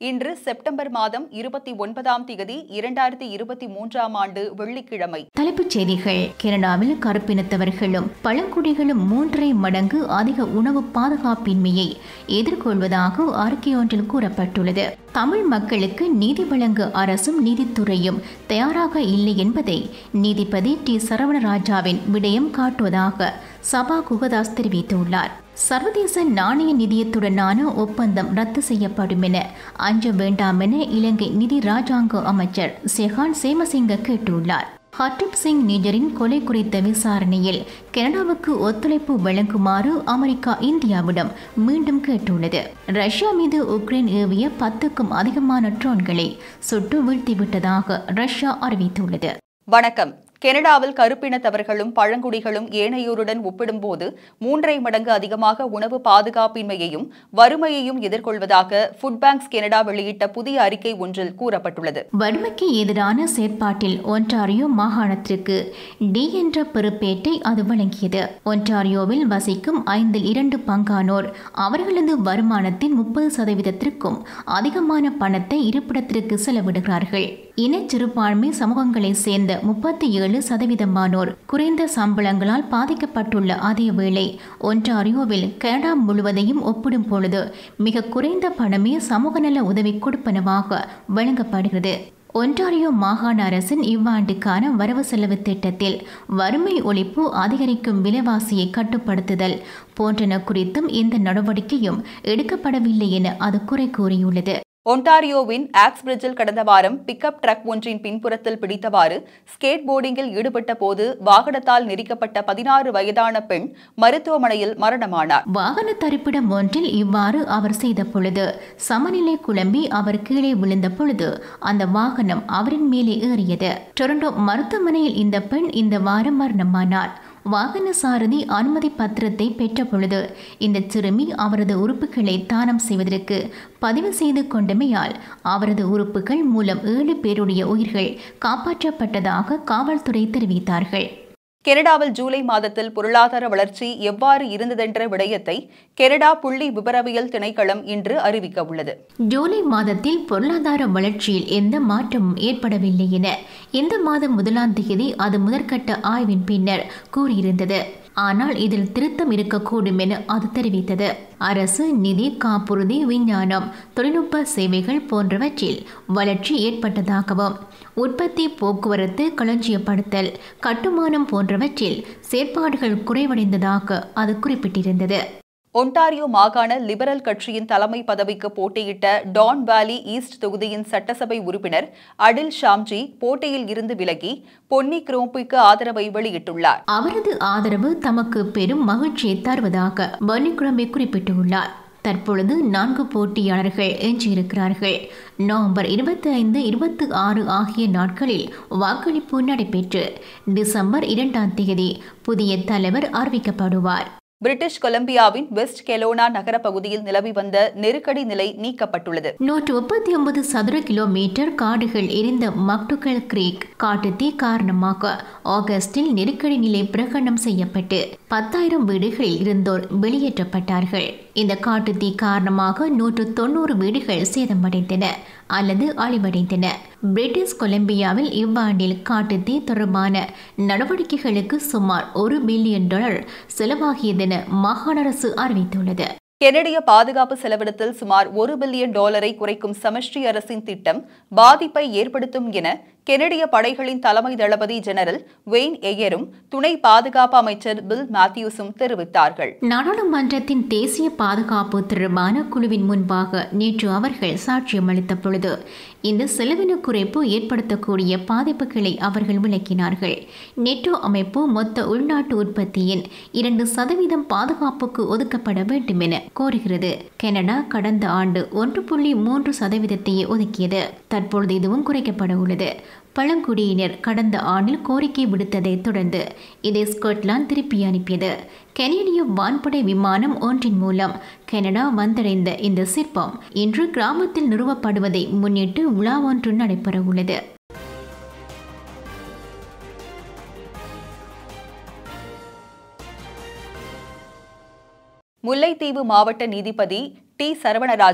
இன்று செப்டம்பர் மாதம் இருபத்தி ஒன்பதாம் தேதி இரண்டாயிரத்தி இருபத்தி மூன்றாம் ஆண்டு வெள்ளிக்கிழமை தலைப்புச் செய்திகள் கனடாவில் கருப்பினத்தவர்களும் பழங்குடிகளும் மூன்றரை மடங்கு அதிக உணவு பாதுகாப்பின்மையை எதிர்கொள்வதாக அறிக்கை ஒன்றில் கூறப்பட்டுள்ளது தமிழ் மக்களுக்கு நீதி வழங்க அரசும் நீதித்துறையும் தயாராக இல்லை என்பதை நீதிபதி டி சரவணராஜாவின் விடயம் காட்டுவதாக சபா குகதாஸ் தெரிவித்துள்ளார் சர்வதேச நாணய நிதியத்துடனான ஒப்பந்தம் ரத்து செய்யப்படும் என அஞ்ச வேண்டாம் என இலங்கை நிதி ராஜாங்க அமைச்சர் செஹான் சேமசிங்க கேட்டுள்ளார் ஹர்டிப் சிங் நிஜரின் கொலை குறித்த விசாரணையில் கனடாவுக்கு ஒத்துழைப்பு வழங்குமாறு அமெரிக்கா இந்தியாவிடம் மீண்டும் கேட்டுள்ளது ரஷ்யா மீது உக்ரைன் ஏவிய பத்துக்கும் அதிகமான ட்ரோன்களை சுட்டு வீழ்த்திவிட்டதாக ரஷ்யா அறிவித்துள்ளது வணக்கம் கனடாவில் கருப்பினத்தவர்களும் பழங்குடிகளும் ஏனையோருடன் ஒப்பிடும்போது மூன்றரை மடங்கு அதிகமாக உணவு பாதுகாப்பின்மையையும் வறுமையையும் எதிர்கொள்வதாக ஃபுட் பேங்க்ஸ் கனடா வெளியிட்ட புதிய அறிக்கை ஒன்றில் கூறப்பட்டுள்ளது வறுமைக்கு எதிரான செயற்பாட்டில் ஒன்டாரியோ மாகாணத்திற்கு டி என்ற பெறுப்பேட்டை அது வழங்கியது ஒன்டாரியோவில் வசிக்கும் ஐந்தில் இரண்டு பங்கானோர் அவர்களது வருமானத்தின் முப்பது சதவீதத்திற்கும் அதிகமான பணத்தை இருப்பிடத்திற்கு செலவிடுகிறார்கள் இன சிறுபான்மை சமூகங்களைச் சேர்ந்த முப்பத்தி ஏழு சதவீதமானோர் குறைந்த சம்பளங்களால் பாதிக்கப்பட்டுள்ள அதேவேளை ஒன்டாரியோவில் கனடா முழுவதையும் ஒப்பிடும் பொழுது மிக குறைந்த பணமே சமூக நல உதவி கொடுப்பனவாக வழங்கப்படுகிறது ஒன்டாரியோ மாகாண அரசின் இவ்வாண்டுக்கான வரவு செலவு திட்டத்தில் வறுமை ஒழிப்பு அதிகரிக்கும் விலைவாசியை கட்டுப்படுத்துதல் போன்றன குறித்தும் எந்த நடவடிக்கையும் எடுக்கப்படவில்லை என அது குறை கூறியுள்ளது ஒன்டாரியோவின் ஆக்ஸ்பிரிட்ஜில் கடந்த வாரம் பிக்கப் ட்ரக் ஒன்றின் பின்புறத்தில் பிடித்தவாறு ஸ்கேட் போர்டிங்கில் ஈடுபட்ட போது வாகனத்தால் நெரிக்கப்பட்ட பதினாறு வயதான பெண் மருத்துவமனையில் மரணமானார் வாகன தரிப்பிடம் ஒன்றில் இவ்வாறு அவர் செய்த பொழுது சமநிலை குழம்பி அவர் கீழே விழுந்த பொழுது அந்த வாகனம் அவரின் மேலே ஏறியது டொரண்டோ மருத்துவமனையில் இந்த பெண் இந்த வாரம் மரணமானார் வாகன சாரதி அனுமதி பத்திரத்தை பெற்ற பொழுது இந்த சிறுமி அவரது உறுப்புகளை தானம் செய்வதற்கு பதிவு செய்து கொண்டமையால் அவரது உறுப்புகள் மூலம் ஏழு பேருடைய உயிர்கள் காப்பாற்றப்பட்டதாக காவல்துறை தெரிவித்தார்கள் கனடாவில் ஜூலை மாதத்தில் பொருளாதார வளர்ச்சி எவ்வாறு இருந்ததென்ற விடயத்தை கனடா புள்ளி விபரவியல் திணைக்களம் இன்று அறிவிக்க உள்ளது ஜூலை மாதத்தில் பொருளாதார வளர்ச்சியில் எந்த மாற்றமும் ஏற்படவில்லை என இந்த மாதம் முதலாம் தேதி அது முதற்கட்ட ஆய்வின் பின்னர் கூறியிருந்தது ஆனால் இதில் திருத்தம் இருக்கக்கூடும் என அது தெரிவித்தது அரசு நிதி காப்புறுதி விஞ்ஞானம் தொழில்நுட்ப சேவைகள் போன்றவற்றில் வளர்ச்சி ஏற்பட்டதாகவும் உற்பத்தி போக்குவரத்து களஞ்சியப்படுத்தல் கட்டுமானம் போன்றவற்றில் செயற்பாடுகள் குறைவடைந்ததாக அது குறிப்பிட்டிருந்தது ஒன்டாரியோ மாகாண லிபரல் கட்சியின் தலைமை பதவிக்கு போட்டியிட்ட டான் வேலி ஈஸ்ட் தொகுதியின் சட்டசபை உறுப்பினர் அடில் ஷாம்ஜி போட்டியில் இருந்து விலகி பொன்னி குரோம்பிக்கு ஆதரவை வெளியிட்டுள்ளார் அவரது ஆதரவு தமக்கு பெரும் மகிழ்ச்சியை தருவதாக பர்னி குரம்பை குறிப்பிட்டுள்ளார் தற்பொழுது நான்கு போட்டியாளர்கள் எஞ்சியிருக்கிறார்கள் நவம்பர் இருபத்தி ஐந்து இருபத்தி ஆறு ஆகிய நாட்களில் வாக்களிப்பு நடைபெற்று டிசம்பர் இரண்டாம் தேதி புதிய தலைவர் அறிவிக்கப்படுவார் பிரிட்டிஷ் கொலம்பியாவின் வெஸ்ட் கெலோனா நகர பகுதியில் நிலவி வந்த நெருக்கடி நிலை நீக்கப்பட்டுள்ளது நூற்று முப்பத்தி ஒன்பது சதுர கிலோமீட்டர் காடுகள் எரிந்த மக்டுகல் கிரீக் காட்டுத்தீ காரணமாக ஆகஸ்டில் நெருக்கடி நிலை பிரகடனம் செய்யப்பட்டு பத்தாயிரம் வீடுகளில் இருந்தோர் வெளியேற்றப்பட்டார்கள் இந்த காட்டுத்தீ காரணமாக நூற்று தொண்ணூறு வீடுகள் சேதமடைந்தன அல்லது அழிவடைந்தன பிரிட்டிஷ் கொலம்பியாவில் இவ்வாண்டில் காட்டுத்தீ தொடர்பான நடவடிக்கைகளுக்கு சுமார் ஒரு பில்லியன் டாலர் செலவாகியதென மாகாண அரசு அறிவித்துள்ளது கெனடிய பாதுகாப்பு செலவினத்தில் சுமார் ஒரு பில்லியன் டாலரை குறைக்கும் சமஷ்டி அரசின் திட்டம் பாதிப்பை ஏற்படுத்தும் என கெனடிய படைகளின் தலைமை தளபதி ஜெனரல் வெயின் எயரும் துணை பாதுகாப்பு அமைச்சர் பில் மேத்யூஸும் தெரிவித்தார்கள் நாடாளுமன்றத்தின் தேசிய பாதுகாப்பு தொடர்பான குழுவின் முன்பாக நேற்று அவர்கள் சாட்சியம் அளித்த பொழுது இந்த செலவின குறைப்பு ஏற்படுத்தக்கூடிய பாதிப்புகளை அவர்கள் விளக்கினார்கள் நெட்டோ அமைப்பு மொத்த உள்நாட்டு உற்பத்தியின் இரண்டு சதவீதம் பாதுகாப்புக்கு ஒதுக்கப்பட வேண்டும் என கோருகிறது கனடா கடந்த ஆண்டு ஒன்று புள்ளி மூன்று சதவீதத்தையே ஒதுக்கியது தற்பொழுது இதுவும் குறைக்கப்பட உள்ளது பழங்குடியினர் கடந்த ஆண்டில் கோரிக்கை விடுத்ததைத் தொடர்ந்து இதை ஸ்கொட்லாந்து திருப்பி அனுப்பியது கனேடிய வான்படை விமானம் ஒன்றின் மூலம் கனடா வந்தடைந்த இந்த சிற்பம் இன்று கிராமத்தில் நிறுவப்படுவதை முன்னிட்டு விழா ஒன்று நடைபெற உள்ளது முல்லைத்தீவு மாவட்ட நீதிபதி டி சரவணராஜா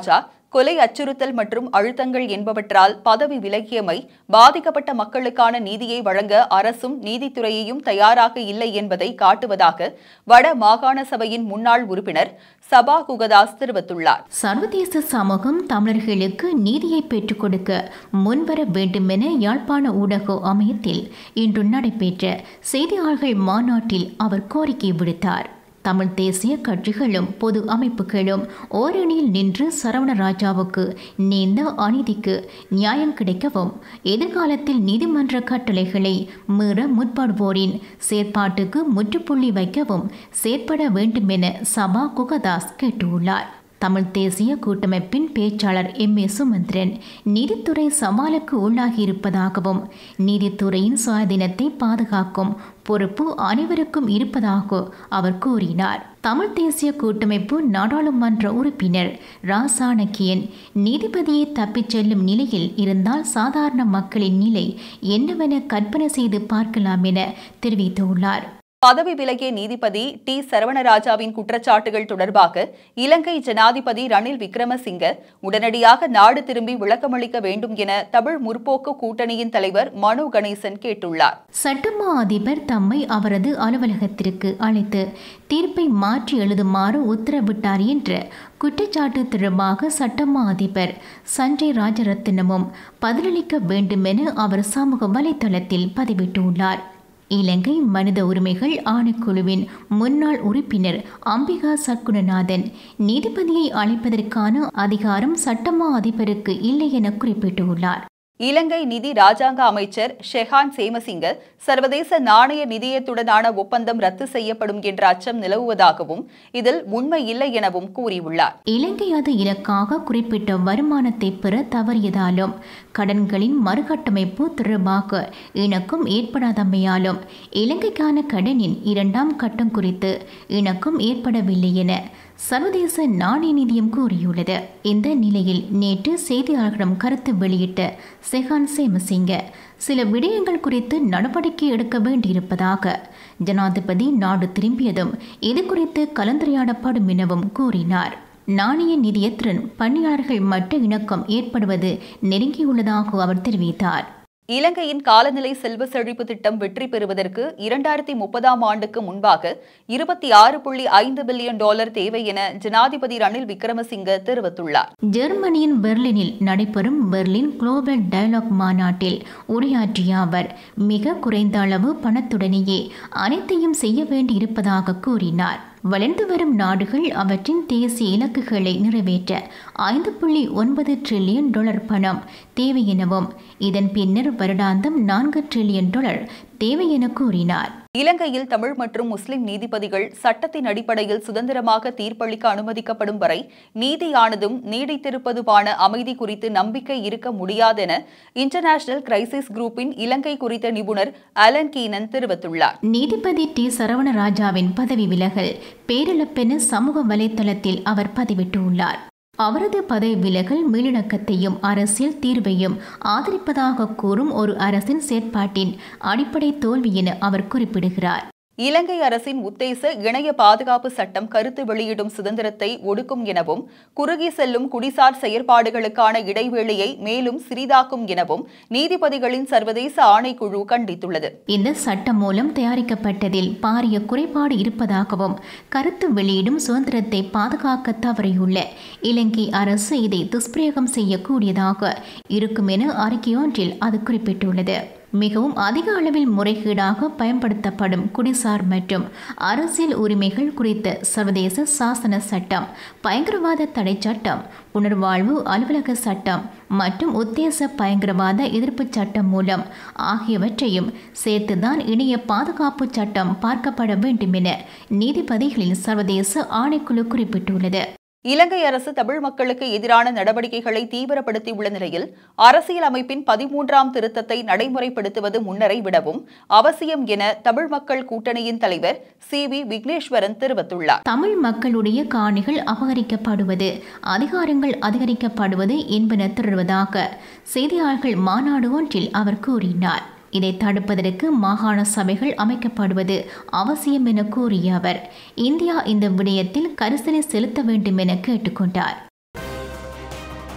கொலை அச்சுறுத்தல் மற்றும் அழுத்தங்கள் என்பவற்றால் பதவி விலகியமை பாதிக்கப்பட்ட மக்களுக்கான நீதியை வழங்க அரசும் நீதித்துறையையும் தயாராக இல்லை என்பதை காட்டுவதாக வட மாகாண சபையின் முன்னாள் உறுப்பினர் சபா குகதாஸ் தெரிவித்துள்ளார் சர்வதேச சமூகம் தமிழர்களுக்கு நீதியை பெற்றுக் கொடுக்க முன்வர வேண்டுமென யாழ்ப்பாண ஊடக அமையத்தில் இன்று நடைபெற்ற செய்தியாளர்கள் மாநாட்டில் அவர் கோரிக்கை விடுத்தார் தமிழ் தேசிய கட்சிகளும் பொது அமைப்புகளும் ஓரணியில் நின்று சரவணராஜாவுக்கு நேர்ந்த அநீதிக்கு நியாயம் கிடைக்கவும் எதிர்காலத்தில் நீதிமன்ற கட்டளைகளை மீற முற்படுவோரின் செயற்பாட்டுக்கு முற்றுப்புள்ளி வைக்கவும் செயற்பட வேண்டுமென சபா குகதாஸ் கேட்டுள்ளார் தமிழ் தேசிய கூட்டமைப்பின் பேச்சாளர் எம் ஏ சுமந்திரன் நீதித்துறை சவாலுக்கு உள்ளாகியிருப்பதாகவும் நீதித்துறையின் சுயாதீனத்தை பாதுகாக்கும் பொறுப்பு அனைவருக்கும் இருப்பதாக அவர் கூறினார் தமிழ் தேசிய கூட்டமைப்பு நாடாளுமன்ற உறுப்பினர் ரா சாணக்கியன் நீதிபதியை தப்பிச் செல்லும் நிலையில் இருந்தால் சாதாரண மக்களின் நிலை என்னவென கற்பனை செய்து பார்க்கலாம் என தெரிவித்துள்ளார் பதவி விலகிய நீதிபதி டி சரவணராஜாவின் குற்றச்சாட்டுகள் தொடர்பாக இலங்கை ஜனாதிபதி ரணில் விக்ரமசிங்க உடனடியாக நாடு திரும்பி விளக்கமளிக்க வேண்டும் என தமிழ் முற்போக்கு கூட்டணியின் தலைவர் மனோ கணேசன் கேட்டுள்ளார் சட்டமா அதிபர் தம்மை அவரது அலுவலகத்திற்கு அழைத்து தீர்ப்பை மாற்றி எழுதுமாறு உத்தரவிட்டார் என்ற குற்றச்சாட்டு தொடர்பாக சட்டமா அதிபர் சஞ்சய் ராஜரத்தினமும் பதிலளிக்க வேண்டுமென அவர் சமூக வலைதளத்தில் பதிவிட்டுள்ளார் இலங்கை மனித உரிமைகள் ஆணைக்குழுவின் முன்னாள் உறுப்பினர் அம்பிகா சற்குணநாதன் நீதிபதியை அழைப்பதற்கான அதிகாரம் சட்டமா அதிபருக்கு இல்லை என குறிப்பிட்டுள்ளார் இலங்கை நிதி ராஜாங்க அமைச்சர் ஷெஹான் சேமசிங்க சர்வதேச நாணய நிதியத்துடனான ஒப்பந்தம் ரத்து செய்யப்படும் என்ற அச்சம் நிலவுவதாகவும் இதில் உண்மை இல்லை எனவும் கூறியுள்ளார் இலங்கை அது இலக்காக குறிப்பிட்ட வருமானத்தை பெற தவறியதாலும் கடன்களின் மறுகட்டமைப்பு தொடர்பாக இணக்கம் ஏற்படாதமையாலும் இலங்கைக்கான கடனின் இரண்டாம் கட்டம் குறித்து இணக்கம் ஏற்படவில்லை என சர்வதேச நாணய நிதியம் கூறியுள்ளது இந்த நிலையில் நேற்று செய்தியாளர்களிடம் கருத்து வெளியிட்ட செஹான் சேமசிங்க சில விடயங்கள் குறித்து நடவடிக்கை எடுக்க வேண்டியிருப்பதாக ஜனாதிபதி நாடு திரும்பியதும் இது குறித்து கலந்துரையாடப்படும் எனவும் கூறினார் நாணய நிதியத்துடன் பணியாளர்கள் மட்ட இணக்கம் ஏற்படுவது நெருங்கியுள்ளதாக அவர் தெரிவித்தார் இலங்கையின் காலநிலை செல்வ செழிப்பு திட்டம் வெற்றி பெறுவதற்கு இரண்டாயிரத்தி முப்பதாம் ஆண்டுக்கு முன்பாக இருபத்தி ஆறு புள்ளி ஐந்து பில்லியன் டாலர் தேவை என ஜனாதிபதி ரணில் விக்ரமசிங்க தெரிவித்துள்ளார் ஜெர்மனியின் பெர்லினில் நடைபெறும் பெர்லின் குளோபல் டயலாக் மாநாட்டில் உரையாற்றிய அவர் மிக குறைந்த அளவு பணத்துடனேயே அனைத்தையும் செய்ய வேண்டியிருப்பதாக கூறினார் வளர்ந்து வரும் நாடுகள் அவற்றின் தேசிய இலக்குகளை நிறைவேற்ற ஐந்து புள்ளி ஒன்பது டிரில்லியன் டாலர் பணம் தேவை எனவும் இதன் பின்னர் வருடாந்தம் நான்கு டிரில்லியன் டாலர் தேவை என கூறினார் இலங்கையில் தமிழ் மற்றும் முஸ்லிம் நீதிபதிகள் சட்டத்தின் அடிப்படையில் சுதந்திரமாக தீர்ப்பளிக்க அனுமதிக்கப்படும் வரை நீதியானதும் நீடித்திருப்பதுமான அமைதி குறித்து நம்பிக்கை இருக்க முடியாதென இன்டர்நேஷனல் கிரைசிஸ் குரூப்பின் இலங்கை குறித்த நிபுணர் அலன் கீனன் தெரிவித்துள்ளார் நீதிபதி டி சரவணராஜாவின் பதவி விலகல் பேரிழப்பென சமூக வலைத்தளத்தில் அவர் பதிவிட்டுள்ளார் அவரது பதவி விலகல் மீளிணக்கத்தையும் அரசியல் தீர்வையும் ஆதரிப்பதாக கூறும் ஒரு அரசின் செயற்பாட்டின் அடிப்படை தோல்வி என அவர் குறிப்பிடுகிறார் இலங்கை அரசின் உத்தேச இணைய பாதுகாப்பு சட்டம் கருத்து வெளியிடும் சுதந்திரத்தை ஒடுக்கும் எனவும் குறுகி செல்லும் குடிசார் செயற்பாடுகளுக்கான இடைவேளையை மேலும் சிறிதாக்கும் எனவும் நீதிபதிகளின் சர்வதேச ஆணைக்குழு கண்டித்துள்ளது இந்த சட்டம் மூலம் தயாரிக்கப்பட்டதில் பாரிய குறைபாடு இருப்பதாகவும் கருத்து வெளியிடும் சுதந்திரத்தை பாதுகாக்க தவறியுள்ள இலங்கை அரசு இதை துஷ்பிரயோகம் செய்யக்கூடியதாக இருக்கும் என அறிக்கையொன்றில் அது குறிப்பிட்டுள்ளது மிகவும் அதிக அளவில் முறைகேடாக பயன்படுத்தப்படும் குடிசார் மற்றும் அரசியல் உரிமைகள் குறித்த சர்வதேச சாசன சட்டம் பயங்கரவாத தடை சட்டம் புனர்வாழ்வு அலுவலக சட்டம் மற்றும் உத்தேச பயங்கரவாத எதிர்ப்பு சட்டம் மூலம் ஆகியவற்றையும் சேர்த்துதான் இணைய பாதுகாப்பு சட்டம் பார்க்கப்பட வேண்டும் என நீதிபதிகளின் சர்வதேச ஆணைக்குழு குறிப்பிட்டுள்ளது இலங்கை அரசு தமிழ் மக்களுக்கு எதிரான நடவடிக்கைகளை தீவிரப்படுத்தியுள்ள நிலையில் அரசியல் அமைப்பின் பதிமூன்றாம் திருத்தத்தை நடைமுறைப்படுத்துவது முன்னரை விடவும் அவசியம் என தமிழ் மக்கள் கூட்டணியின் தலைவர் சி வி விக்னேஸ்வரன் தெரிவித்துள்ளார் தமிழ் மக்களுடைய காணிகள் அபகரிக்கப்படுவது அதிகாரங்கள் அதிகரிக்கப்படுவது என்பன தொடர்வதாக செய்தியாளர்கள் மாநாடு ஒன்றில் அவர் கூறினார் இதை தடுப்பதற்கு மாகாண சபைகள் அமைக்கப்படுவது அவசியம் என கூறிய அவர் இந்தியா இந்த விடயத்தில் கரிசனை செலுத்த வேண்டும் என கேட்டுக்கொண்டார்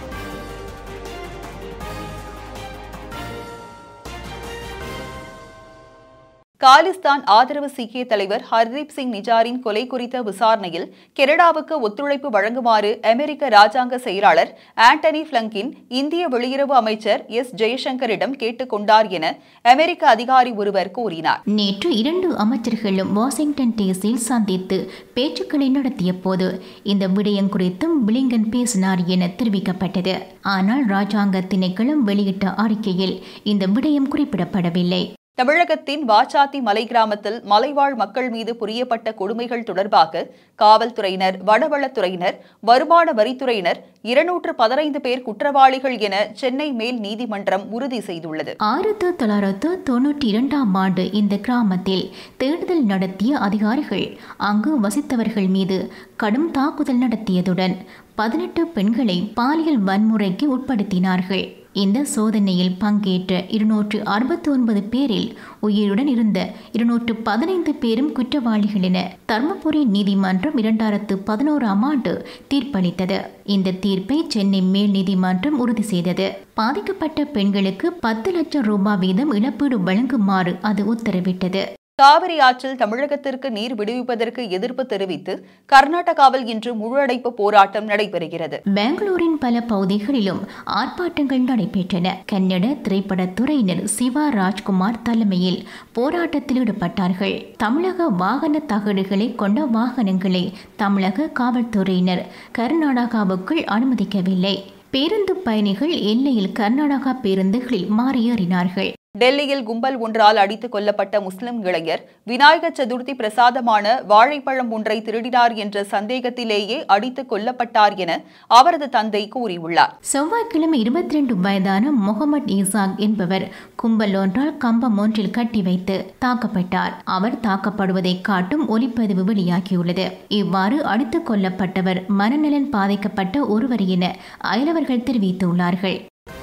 காலிஸ்தான் ஆதரவு சீக்கிய தலைவர் ஹர்தீப் சிங் நிஜாரின் கொலை குறித்த விசாரணையில் கனடாவுக்கு ஒத்துழைப்பு வழங்குமாறு அமெரிக்க ராஜாங்க செயலாளர் ஆண்டனி பிளங்கின் இந்திய வெளியுறவு அமைச்சர் எஸ் ஜெயசங்கரிடம் கேட்டுக் கொண்டார் என அமெரிக்க அதிகாரி ஒருவர் கூறினார் நேற்று இரண்டு அமைச்சர்களும் வாஷிங்டன் டிசியில் சந்தித்து பேச்சுக்களை நடத்திய போது இந்த விடயம் குறித்தும் பிளிங்கன் பேசினார் என தெரிவிக்கப்பட்டது ஆனால் ராஜாங்க திணைக்களம் வெளியிட்ட அறிக்கையில் இந்த விடயம் குறிப்பிடப்படவில்லை தமிழகத்தின் வாச்சாத்தி மலை கிராமத்தில் மலைவாழ் மக்கள் மீது புரியப்பட்ட கொடுமைகள் தொடர்பாக காவல்துறையினர் வனவளத்துறையினர் வருமான வரித்துறையினர் இருநூற்று பதினைந்து பேர் குற்றவாளிகள் என சென்னை மேல் நீதிமன்றம் உறுதி செய்துள்ளது ஆயிரத்து தொள்ளாயிரத்து தொன்னூற்றி இரண்டாம் ஆண்டு இந்த கிராமத்தில் தேடுதல் நடத்திய அதிகாரிகள் அங்கு வசித்தவர்கள் மீது கடும் தாக்குதல் நடத்தியதுடன் பதினெட்டு பெண்களை பாலியல் வன்முறைக்கு உட்படுத்தினார்கள் இந்த சோதனையில் பங்கேற்ற இருநூற்று அறுபத்தி ஒன்பது பேரில் உயிருடன் இருந்த இருநூற்று பதினைந்து பேரும் குற்றவாளிகள் என தர்மபுரி நீதிமன்றம் இரண்டாயிரத்து பதினோராம் ஆண்டு தீர்ப்பளித்தது இந்த தீர்ப்பை சென்னை மேல் நீதிமன்றம் உறுதி செய்தது பாதிக்கப்பட்ட பெண்களுக்கு பத்து லட்சம் ரூபாய் வீதம் இழப்பீடு வழங்குமாறு அது உத்தரவிட்டது காவிரி ஆற்றில் தமிழகத்திற்கு நீர் விடுவிப்பதற்கு எதிர்ப்பு தெரிவித்து கர்நாடகாவில் இன்று முழு அடைப்பு போராட்டம் நடைபெறுகிறது பெங்களூரின் பல பகுதிகளிலும் ஆர்ப்பாட்டங்கள் நடைபெற்றன கன்னட திரைப்படத்துறையினர் சிவா ராஜ்குமார் தலைமையில் போராட்டத்தில் ஈடுபட்டார்கள் தமிழக வாகன தகடுகளை கொண்ட வாகனங்களை தமிழக காவல்துறையினர் கர்நாடகாவுக்குள் அனுமதிக்கவில்லை பேருந்து பயணிகள் எல்லையில் கர்நாடகா பேருந்துகளில் மாறியேறினார்கள் டெல்லியில் கும்பல் ஒன்றால் அடித்துக் கொல்லப்பட்ட முஸ்லிம் இளைஞர் விநாயகர் சதுர்த்தி பிரசாதமான வாழைப்பழம் ஒன்றை திருடினார் என்ற சந்தேகத்திலேயே அடித்துக் கொல்லப்பட்டார் என அவரது தந்தை கூறியுள்ளார் செவ்வாய்க்கிழமை இருபத்தி ரெண்டு வயதான முகமது ஈசாக் என்பவர் கும்பல் ஒன்றால் கம்பம் ஒன்றில் கட்டி வைத்து தாக்கப்பட்டார் அவர் தாக்கப்படுவதை காட்டும் ஒலிப்பதிவு வெளியாகியுள்ளது இவ்வாறு அடித்துக் கொல்லப்பட்டவர் மனநலன் பாதிக்கப்பட்ட ஒருவர் என அயலவர்கள் தெரிவித்துள்ளார்கள்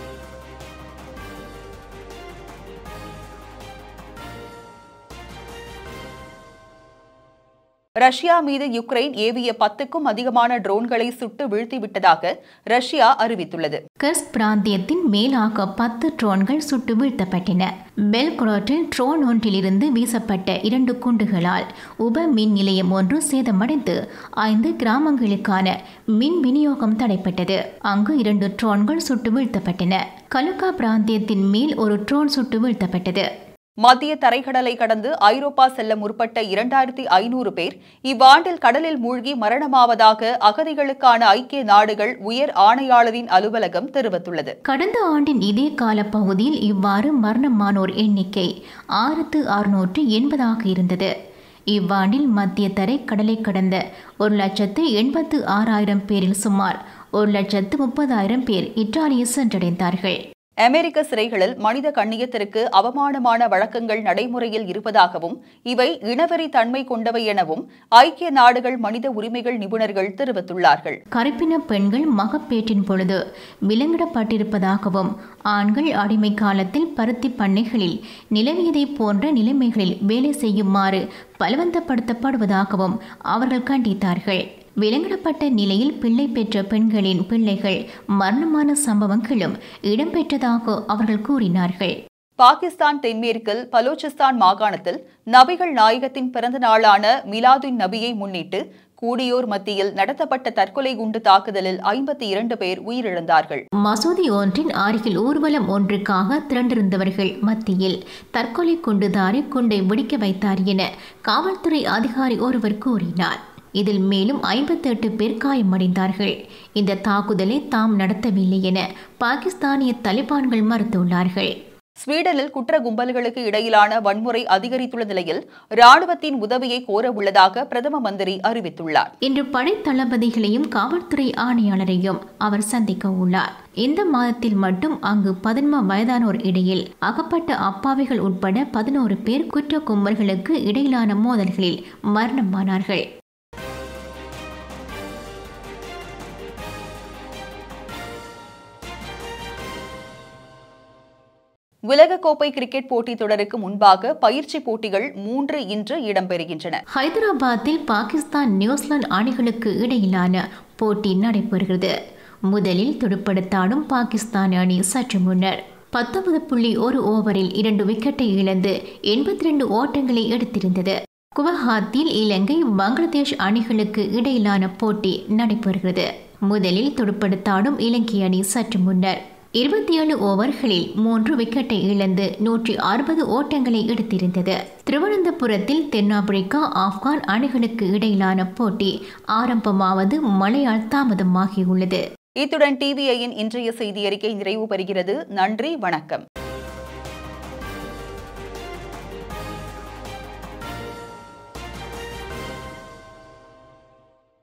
ரஷ்யா மீது யுக்ரைன் ஏவிய பத்துக்கும் அதிகமான ட்ரோன்களை சுட்டு வீழ்த்திவிட்டதாக ரஷ்யா அறிவித்துள்ளது கர்ஸ் பிராந்தியத்தின் மேலாக பத்து ட்ரோன்கள் சுட்டு வீழ்த்தப்பட்டன பெல்குரோட்டில் ட்ரோன் ஒன்றிலிருந்து வீசப்பட்ட இரண்டு குண்டுகளால் உப மின் நிலையம் ஒன்று சேதமடைந்து ஐந்து கிராமங்களுக்கான மின் விநியோகம் தடைப்பட்டது அங்கு இரண்டு ட்ரோன்கள் சுட்டு வீழ்த்தப்பட்டன கலுக்கா பிராந்தியத்தின் மேல் ஒரு ட்ரோன் சுட்டு வீழ்த்தப்பட்டது மத்திய தரைக்கடலை கடந்து ஐரோப்பா செல்ல முற்பட்ட இரண்டாயிரத்தி ஐநூறு பேர் இவ்வாண்டில் கடலில் மூழ்கி மரணமாவதாக அகதிகளுக்கான ஐக்கிய நாடுகள் உயர் ஆணையாளரின் அலுவலகம் தெரிவித்துள்ளது கடந்த ஆண்டின் இதே கால பகுதியில் இவ்வாறு மரணமானோர் எண்ணிக்கை ஆயிரத்து அறுநூற்று எண்பதாக இருந்தது இவ்வாண்டில் மத்திய தரை கடலை கடந்த ஒரு லட்சத்து எண்பத்து ஆறாயிரம் பேரில் சுமார் ஒரு லட்சத்து முப்பதாயிரம் பேர் இத்தாலியை சென்றடைந்தார்கள் அமெரிக்க சிறைகளில் மனித கண்ணியத்திற்கு அவமானமான வழக்கங்கள் நடைமுறையில் இருப்பதாகவும் இவை இனவெறி தன்மை கொண்டவை எனவும் ஐக்கிய நாடுகள் மனித உரிமைகள் நிபுணர்கள் தெரிவித்துள்ளார்கள் கருப்பின பெண்கள் மகப்பேற்றின் பொழுது விலங்கிடப்பட்டிருப்பதாகவும் ஆண்கள் அடிமை காலத்தில் பருத்தி பண்ணைகளில் நிலவியதை போன்ற நிலைமைகளில் வேலை செய்யுமாறு பலவந்தப்படுத்தப்படுவதாகவும் அவர்கள் கண்டித்தார்கள் விலங்கிடப்பட்ட நிலையில் பிள்ளை பெற்ற பெண்களின் பிள்ளைகள் மரணமான சம்பவங்களும் இடம்பெற்றதாக அவர்கள் கூறினார்கள் பாகிஸ்தான் தென்மேற்கில் பலோச்சிஸ்தான் மாகாணத்தில் நபிகள் நாயகத்தின் பிறந்த நாளான மிலாதுன் நபியை முன்னிட்டு கூடியோர் மத்தியில் நடத்தப்பட்ட தற்கொலை குண்டு தாக்குதலில் ஐம்பத்தி இரண்டு பேர் உயிரிழந்தார்கள் மசூதி ஒன்றின் அருகில் ஊர்வலம் ஒன்றுக்காக திரண்டிருந்தவர்கள் மத்தியில் தற்கொலை குண்டுதாரி குண்டை வெடிக்க வைத்தார் என காவல்துறை அதிகாரி ஒருவர் கூறினார் இதில் மேலும் ஐம்பத்தெட்டு பேர் காயமடைந்தார்கள் இந்த தாக்குதலை தாம் நடத்தவில்லை என பாகிஸ்தானிய தலிபான்கள் மறுத்துள்ளார்கள் ஸ்வீடனில் குற்ற கும்பல்களுக்கு இடையிலான வன்முறை அதிகரித்துள்ள நிலையில் ராணுவத்தின் உதவியை கோர உள்ளதாக பிரதம மந்திரி அறிவித்துள்ளார் இன்று படை தளபதிகளையும் காவல்துறை ஆணையாளரையும் அவர் சந்திக்க உள்ளார் இந்த மாதத்தில் மட்டும் அங்கு பதின்ம வயதானோர் இடையில் அகப்பட்ட அப்பாவிகள் உட்பட பதினோரு பேர் குற்ற கும்பல்களுக்கு இடையிலான மோதல்களில் மரணமானார்கள் உலகக்கோப்பை கிரிக்கெட் போட்டித் தொடருக்கு முன்பாக பயிற்சி போட்டிகள் மூன்று இன்று இடம்பெறுகின்றன ஹைதராபாத்தில் பாகிஸ்தான் நியூசிலாந்து அணிகளுக்கு இடையிலான போட்டி நடைபெறுகிறது முதலில் துடுப்படுத்தாடும் பாகிஸ்தான் அணி சற்று முன்னர் பத்தொன்பது புள்ளி ஒரு ஓவரில் இரண்டு விக்கெட்டை இழந்து எண்பத்தி ரெண்டு ஓட்டங்களை எடுத்திருந்தது குவஹாத்தியில் இலங்கை பங்களாதேஷ் அணிகளுக்கு இடையிலான போட்டி நடைபெறுகிறது முதலில் துடுப்படுத்தாடும் இலங்கை அணி சற்று முன்னர் இருபத்தி ஏழு ஓவர்களில் மூன்று விக்கெட்டை இழந்து நூற்றி அறுபது ஓட்டங்களை எடுத்திருந்தது திருவனந்தபுரத்தில் தென்னாப்பிரிக்கா ஆப்கான் அணிகளுக்கு இடையிலான போட்டி ஆரம்பமாவது மழையால் தாமதமாகியுள்ளது இத்துடன் டிவிஐயின் இன்றைய செய்தி அறிக்கை நிறைவு பெறுகிறது நன்றி வணக்கம்